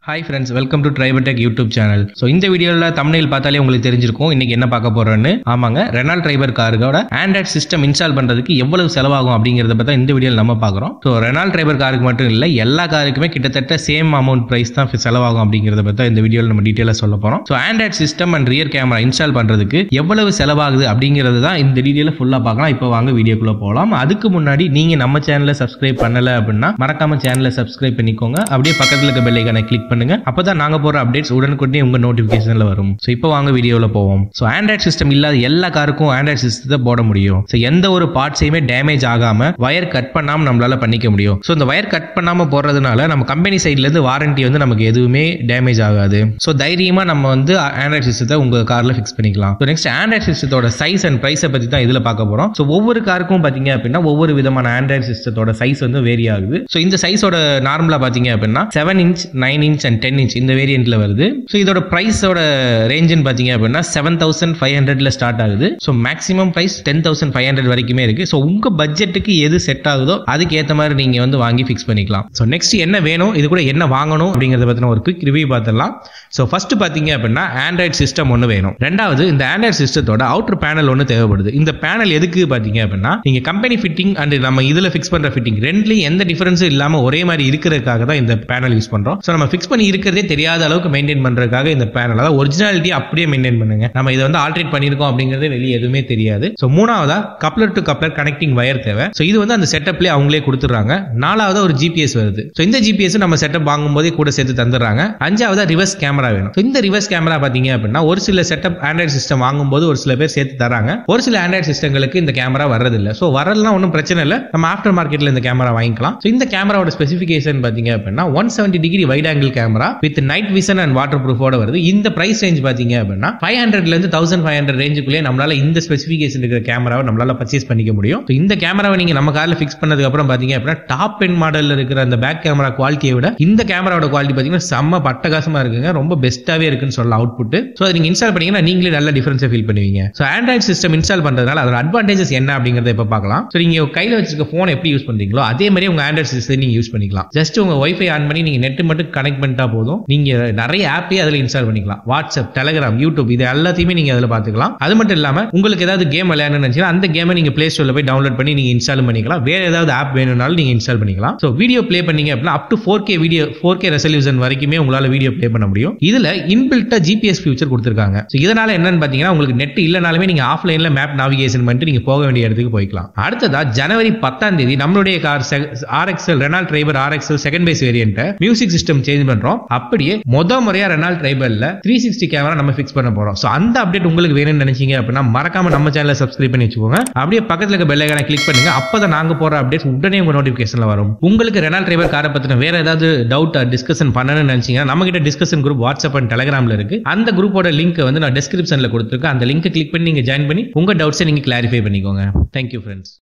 hi friends welcome to Triber Tech YouTube channel so இந்த வீடியோவில் தமிழில் பார்த்தாலே உங்களுக்கு தெரிஞ்சிருக்கும் இன்னைக்கு என்ன பார்க்க போறோம்னு ஆமாங்க ரெனால் டிரைவர் காரோட ஆண்ட்ராய்ட் சிஸ்டம் இன்ஸ்டால் பண்றதுக்கு எவ்வளவு செலவாகும் அப்படிங்கிறத பற்றி இந்த வீடியோவில் நம்ம பார்க்குறோம் ஸோ ரெனால் டிரைவர் காருக்கு மட்டும் இல்லை எல்லா காருக்குமே கிட்டத்தட்ட சேம் அமௌண்ட் ப்ரைஸ் தான் செலவாகும் அப்படிங்கிறத பற்றி இந்த வீடியோவில் நம்ம டீட்டெயிலாக சொல்ல போகிறோம் so Android system and rear camera install பண்ணுறதுக்கு எவ்வளவு செலவாகுது அப்படிங்கிறது தான் இந்த வீடியோவில் ஃபுல்லாக பார்க்கலாம் இப்போ வாங்க வீடியோக்குள்ளே போகலாம் அதுக்கு முன்னாடி நீங்கள் நம்ம சேனலை சப்ஸ்கிரைப் பண்ணல அப்படின்னா மறக்காம சேனலை சப்ஸ்கிரைப் பண்ணிக்கோங்க அப்படியே பக்கத்தில் இருக்க பெல் ஐக்கானை கிளிக் பண்ணுங்க அப்பதான் நாங்க போற அப்டேட்ஸ் உடனுக்குடனே உங்க நோட்டிபிகேஷன்ல வரும் ஸோ இப்போ வாங்க வீடியோல போவோம் ஸோ ஆண்ட்ராய்ட் சிஸ்டம் இல்லாத எல்லா காருக்கும் ஆண்ட்ராய்ட் சிஸ்டத்தை போட முடியும் ஸோ எந்த ஒரு பார்ட்ஸையுமே டேமேஜ் ஆகாம வயர் கட் பண்ணாம நம்மளால பண்ணிக்க முடியும் ஸோ இந்த வயர் கட் பண்ணாம போறதுனால நம்ம கம்பெனி சைட்ல இருந்து வாரண்டி வந்து நமக்கு எதுவுமே டேமேஜ் ஆகாது ஸோ தைரியமா நம்ம வந்து ஆண்ட்ராய்ட் சிஸ்டத்தை உங்க கார்ல ஃபிக்ஸ் பண்ணிக்கலாம் ஸோ நெக்ஸ்ட் ஆண்ட்ராய்ட் சிஸ்டத்தோட சைஸ் அண்ட் பிரைஸை பத்தி தான் இதுல பார்க்க போறோம் ஸோ ஒவ்வொரு காருக்கும் பாத்தீங்க அப்படின்னா ஒவ்வொரு விதமான ஆண்ட்ராய்ட் சிஸ்டத்தோட சைஸ் வந்து வேரி ஆகுது ஸோ இந்த சைஸோட நார்மலா பாத்தீங்க அப்படின்னா seven inch nine inch and ten inch இந்த வேரியன்ட்ல வருது ஸோ இதோட பிரைஸோட ரேஞ்சுன்னு பாத்தீங்க அப்படின்னா செவன் தௌசண்ட் ஃபைவ் ஹண்ட்ரட்ல ஸ்டார்ட் ஆகுது so maximum price ten thousand five hundred வரைக்குமே இருக்கு ஸோ உங்க பட்ஜெட்டுக்கு எது செட் ஆகுதோ அதுக்கு ஏற்ற மாதிரி நீங்க வந்து வாங்கி ஃபிக்ஸ் பண்ணிக்கலாம் ஸோ நெக்ஸ்ட் என்ன வேணும் இது கூட என்ன வாங்கணும் அப்படிங்கறத பத்தின ஒரு குவிக் ரிவ்யூ பார்த்துடலாம் ஸோ ஃபர்ஸ்ட் பாத்தீங்க அப்படின்னா ஆண்ட்ராய்ட் சிஸ்டம் ஒன்று வேணும் ரெண்டாவது இந்த ஆண்ட்ராய்ட் சிஸ்டத்தோட அவுட்டர் பேனல் ஒன்று தேவைப்படுது இந்த பேனல் எதுக்கு பாத்தீங்க அப்படின்னா நீங்க கம்பெனி ஃபிட்டிங் அண்ட் நம்ம இதுல ஃபிக்ஸ் பண்ற ஃபிட்டிங் ரெண்டுலயும் எந்த டிஃபரன்ஸும் இல்லாம ஒரே மாதிரி இருக்கிறதுக்காக தான் இந்த பேனல் யூஸ் பண்றோம் ஸோ நம்ம ஃபிக்ஸ் பண்ணி இருக்கிறதே தெரியாத அளவுக்கு மெயின்டைன் பண்றதுக்காக இந்த பேனல் அதாவது ஒரிஜினாலிட்டி அப்படியே மெயின்டைன் பண்ணுங்க நம்ம இதை வந்து ஆல்ட்ரேட் பண்ணிருக்கோம் அப்படிங்கிறது வெளியே எதுவுமே தெரியாது ஸோ மூணாவதா coupler to coupler connecting wire தேவை ஸோ இது வந்து அந்த செட்டப்லேயே அவங்களே கொடுத்துறாங்க நாலாவதா ஒரு ஜிபிஎஸ் வருது ஸோ இந்த ஜிபிஎஸ் நம்ம செட்டப் வாங்கும்போதே கூட சேர்த்து தந்துடுறாங்க அஞ்சாவதா ரிவர்ஸ் கேமரா வேணும் ஸோ இந்த ரிவர்ஸ் கேமரா பாத்தீங்க அப்படின்னா ஒரு சில செட்டப் ஆண்ட்ராய்ட் சிஸ்டம் வாங்கும்போது ஒரு சில பேர் சேர்த்து தராங்க ஒரு சில ஆண்ட்ராய்ட் சிஸ்டங்களுக்கு இந்த கேமரா வர்றதில்ல ஸோ வரலாம் ஒன்றும் பிரச்சனை இல்லை நம்ம ஆஃப்டர் மார்க்கெட்ல இந்த கேமரா வாங்கிக்கலாம் ஸோ இந்த கேமராவோட ஸ்பெசிஃபிகேஷன் பாத்தீங்க அப்படின்னா one seventy degree wide angle camera with night vision and water ப்ரூஃபோட வருது இந்த பிரைஸ் ரேஞ்ச் பாத்தீங்க அப்படின்னா ஃபைவ் ஹண்ட்ரட்ல இருந்து தௌசண்ட் ஃபைவ் ஹண்ட்ரட் ரேஞ்சுக்குள்ளே நம்மளால இந்த ஸ்பெசிஃபிகேஷன் இருக்கிற கேமராவை நம்மளால பர்ச்சேஸ் பண்ணிக்க முடியும் So, இந்த கேமராவை நீங்க நம்ம கார்ல ஃபிக்ஸ் பண்ணதுக்கு அப்புறம் பாத்தீங்க அப்படின்னா டாப் என் மாடல்ல இருக்கிற அந்த பேக் கேமரா குவாலிட்டியை விட இந்த கேமராவோட குவாலிட்டி பாத்தீங்கன்னா செம்ம பட்டகாசமா இருக்குங்க ரொம்ப பெஸ்ட்டாவே இருக்குன்னு சொல்லலாம் அவுட்புட் ஸோ அதை நீங்க இன்ஸ்டால் பண்ணீங்கன்னா நீங்களே நல்ல டிஃபரன்ஸை ஃபீல் பண்ணுவீங்க ஸோ ஆண்ட்ராய்ட் சிஸ்டம் இன்ஸ்டால் பண்றதுனால அதோட அட்வான்டேஜஸ் என்ன அப்படிங்கறத இப்ப பார்க்கலாம் ஸோ நீங்க கையில வச்சிருக்க போன் எப்படி யூஸ் பண்றீங்களோ அதே மாதிரி உங்க ஆண்ட்ராய்ட் சிஸ்டம் நீங்க யூஸ் பண்ணிக்கலாம் ஜஸ்ட் உங்க ஒய்ஃபை ஆன் பண்ணி நீங்க நெட் மட்டும் கனெக்ட் பண்ணிட்டா போதும் நீங்க நிறைய ஆப்பே அதுல இன்ஸ்டால் பண்ணிக்கலாம் வாட்ஸ்அப் டெலிகிராம் யூடியூப் இது எல்லாத்தையுமே நீங்க அதுல பாத்துக்கலாம் அது மட்டும் இல்லாம உங்களுக்கு ஏதாவது கேம் விளையாடணும்னு நினைச்சீங்கன்னா அந்த கேமை நீங்க பிளே ஸ்டோர்ல போய் டவுன்லோட் பண்ணி நீங்க இன்ஸ்டால் பண்ணிக்கலாம் வேற ஏதாவது ஆப் வேணும்னாலும் நீங்க இன்ஸ்டால் பண்ணிக்கலாம் ஸோ வீடியோ ப்ளே பண்ணீங்க அப்படின்னா up to four K video four K resolution வரைக்குமே உங்களால வீடியோ ப்ளே பண்ண முடியும் இதுல இன்பில்ட்டா ஜிபிஎஸ் ஃபியூச்சர் கொடுத்துருக்காங்க ஸோ இதனால என்னன்னு பாத்தீங்கன்னா உங்களுக்கு நெட் இல்லனாலுமே நீங்க ஆஃப்லைன்ல மேப் நாவிகேஷன் பண்ணிட்டு நீங்க போக வேண்டிய இடத்துக்கு போய்க்கலாம் அடுத்ததா ஜனவரி பத்தாம் தேதி நம்மளுடைய car RXL Renault Triber RXL second base variant music system change பண்றோம் அப்படியே மொத முறையா ரெனால் டிரைவர்ல த்ரீ சிக்ஸ்டி கேமரா நம்ம ஃபிக்ஸ் பண்ண போறோம் ஸோ அந்த அப்டேட் உங்களுக்கு வேணும்னு நினைச்சீங்க அப்படின்னா மறக்காம நம்ம சேனலை சப்ஸ்கிரைப் பண்ணி வச்சுக்கோங்க அப்படியே பக்கத்துல இருக்க பெல் ஐக்கான கிளிக் பண்ணுங்க அப்பதான் நாங்க போற அப்டேட்ஸ் உடனே உங்க நோட்டிபிகேஷன்ல வரும் உங்களுக்கு ரெனால் டிரைவர் காரை பத்தின வேற ஏதாவது டவுட் டிஸ்கஷன் பண்ணணும்னு நினைச்சீங்கன்னா நம்ம கிட்ட டிஸ்கஷன் குரூப் வாட்ஸ்அப் அண்ட் டெலிகிராம்ல இருக்கு அந்த குரூப்போட லிங்க் வந்து நான் டிஸ்கிரிப்ஷன்ல கொடுத்துருக்கேன் அந்த லிங்க் கிளிக் பண்ணி நீங்க ஜாயின் பண்ணி உங்க டவுட்ஸை நீங்க கிளாரிஃபை பண்ணிக்கோங்க தேங்க்யூ ஃப்ரெண்ட்ஸ்